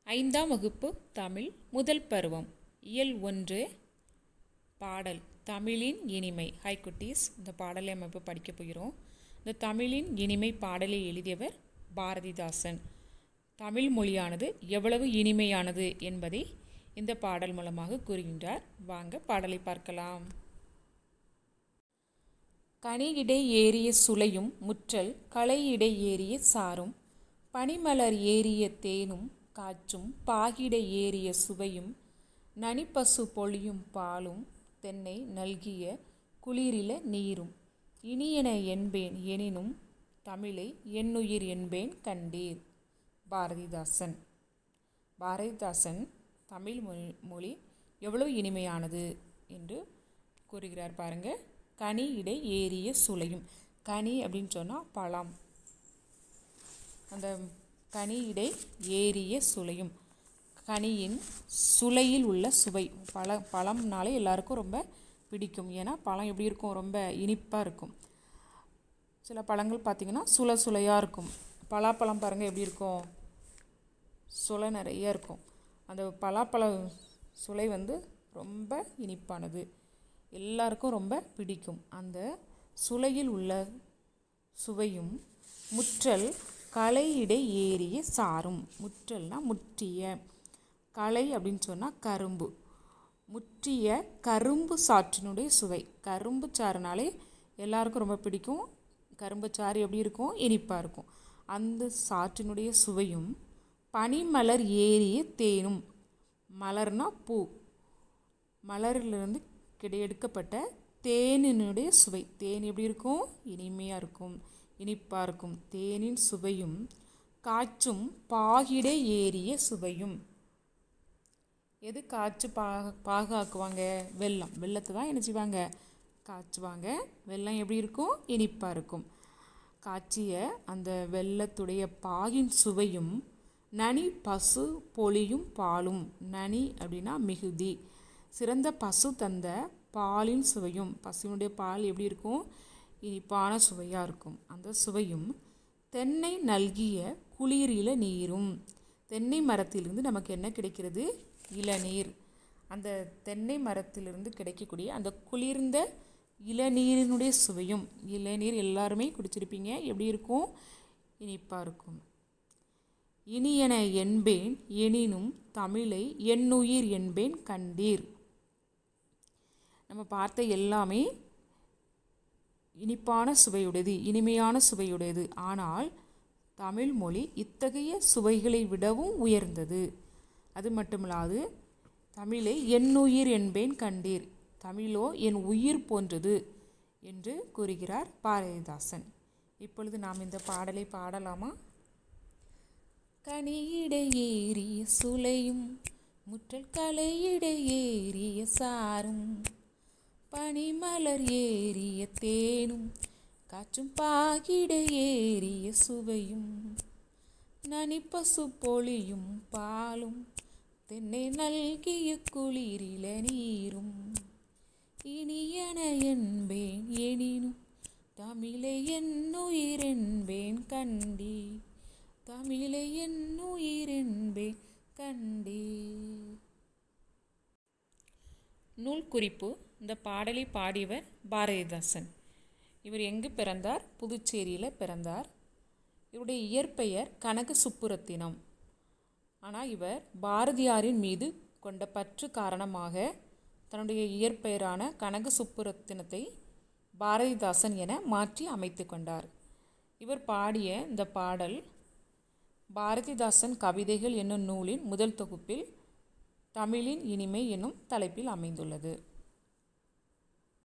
ஐந்தாம் வகுப்பு தமிழ் முதல் பருவம் இயல் ஒன்று பாடல் தமிழின் இனிமை ஹாய் குட்டீஸ் இந்த பாடலை நம்ம இப்போ படிக்க போகிறோம் இந்த தமிழின் இனிமை பாடலை எழுதியவர் பாரதிதாசன் தமிழ் மொழியானது எவ்வளவு இனிமையானது என்பதை இந்த பாடல் மூலமாக கூறுகின்றார் வாங்க பாடலை பார்க்கலாம் கனியிடை ஏறிய சுளையும் முற்றல் களையிடை ஏறிய சாரும் பனிமலர் ஏறிய தேனும் காற்றும் பாகிடை ஏறிய சுவையும் நனிப்பசு பொழியும் பாலும் தென்னை நல்கிய குளிரில நீரும் இனியன என்பேன் எனினும் தமிழை என்னுயிர் என்பேன் கண்டீர் பாரதிதாசன் பாரதிதாசன் தமிழ் மொழி மொழி எவ்வளவு இனிமையானது என்று கூறுகிறார் பாருங்க கனி இடை ஏறிய சுளையும் கனி அப்படின்னு சொன்னால் பழம் அந்த கனி இடை ஏறிய சுளையும் கனியின் சுளையில் உள்ள சுவை பழ பழம்னாலே எல்லாருக்கும் ரொம்ப பிடிக்கும் ஏன்னா பழம் எப்படி இருக்கும் ரொம்ப இனிப்பாக இருக்கும் சில பழங்கள் பார்த்திங்கன்னா சுளை சுளையாக இருக்கும் பலாப்பழம் பாருங்கள் எப்படி இருக்கும் சுளை நிறைய இருக்கும் அந்த பலாப்பழ சுளை வந்து ரொம்ப இனிப்பானது எல்லாருக்கும் ரொம்ப பிடிக்கும் அந்த சுளையில் உள்ள சுவையும் முற்றல் களையிடை ஏறிய சாரும் முற்றல்னா முற்றிய களை அப்படின்னு சொன்னால் கரும்பு முற்றிய கரும்பு சாற்றினுடைய சுவை கரும்பு சாறுனாலே எல்லாருக்கும் ரொம்ப பிடிக்கும் கரும்பு சாறு எப்படி இருக்கும் இனிப்பாக இருக்கும் அந்த சாற்றினுடைய சுவையும் பனிமலர் ஏறிய தேனும் மலர்னா பூ மலரிலிருந்து கிடையெடுக்கப்பட்ட தேனினுடைய சுவை தேன் எப்படி இருக்கும் இனிமையாக இருக்கும் இனிப்பாக இருக்கும் தேனின் சுவையும் காற்றும் பாகிடை ஏறிய சுவையும் எது காய்ச்சி பாக பாகாக்குவாங்க வெல்லம் வெள்ளத்தை தான் என்ன செய்வாங்க காய்ச்சுவாங்க வெல்லம் எப்படி இருக்கும் இனிப்பாக இருக்கும் காய்ச்சிய அந்த வெள்ளத்துடைய பாகின் சுவையும் நனி பசு பொலியும் பாலும் நனி அப்படின்னா மிகுதி சிறந்த பசு தந்த பாலின் சுவையும் பசுவினுடைய பால் எப்படி இருக்கும் இனிப்பான சுவையாக இருக்கும் அந்த சுவையும் தென்னை நல்கிய குளிரில நீரும் தென்னை மரத்திலிருந்து நமக்கு என்ன கிடைக்கிறது இளநீர் அந்த தென்னை மரத்திலிருந்து கிடைக்கக்கூடிய அந்த குளிர்ந்த இளநீரினுடைய சுவையும் இளநீர் எல்லாருமே குடிச்சிருப்பீங்க எப்படி இருக்கும் இனிப்பாக இருக்கும் இனியன என்பேன் எனினும் தமிழை என்னுயிர் என்பேன் கண்டீர் நம்ம பார்த்த எல்லாமே இனிப்பான சுவையுடையது இனிமையான சுவையுடையது ஆனால் தமிழ் மொழி இத்தகைய சுவைகளை விடவும் உயர்ந்தது அது மட்டுமில்லாது தமிழை என்னுயிர் என்பேன் கண்டீர் தமிழோ என் உயிர் போன்றது என்று கூறுகிறார் பாரதிதாசன் இப்பொழுது நாம் இந்த பாடலை பாடலாமா கனியிடை ஏறிய சுளையும் முற்றல் கலையிடை ஏறிய சாரும் பனிமலர் ஏறிய தேனும் காற்றும் பாகிட ஏறிய சுவையும் நனிப்பசு பொழியும் பாலும் தென்னை நல்கிய குளிரில நீரும் இனியன என்பேன் எனினும் தமிழை என்னுயிரென்பேன் கண்டி தமிழை என்னுயிரென்பேன் கண்டே நூல் குறிப்பு இந்த பாடலை பாடியவர் பாரதிதாசன் இவர் எங்கு பிறந்தார் புதுச்சேரியில் பிறந்தார் இவருடைய இயற்பெயர் கனக சுப்புரத்தினம் ஆனால் இவர் பாரதியாரின் மீது கொண்ட பற்று காரணமாக தன்னுடைய இயற்பெயரான கனக சுப்புரத்தினத்தை பாரதிதாசன் என மாற்றி அமைத்து கொண்டார் இவர் பாடிய இந்த பாடல் பாரதிதாசன் கவிதைகள் என்னும் நூலின் முதல் தொகுப்பில் தமிழின் இனிமை என்னும் தலைப்பில் அமைந்துள்ளது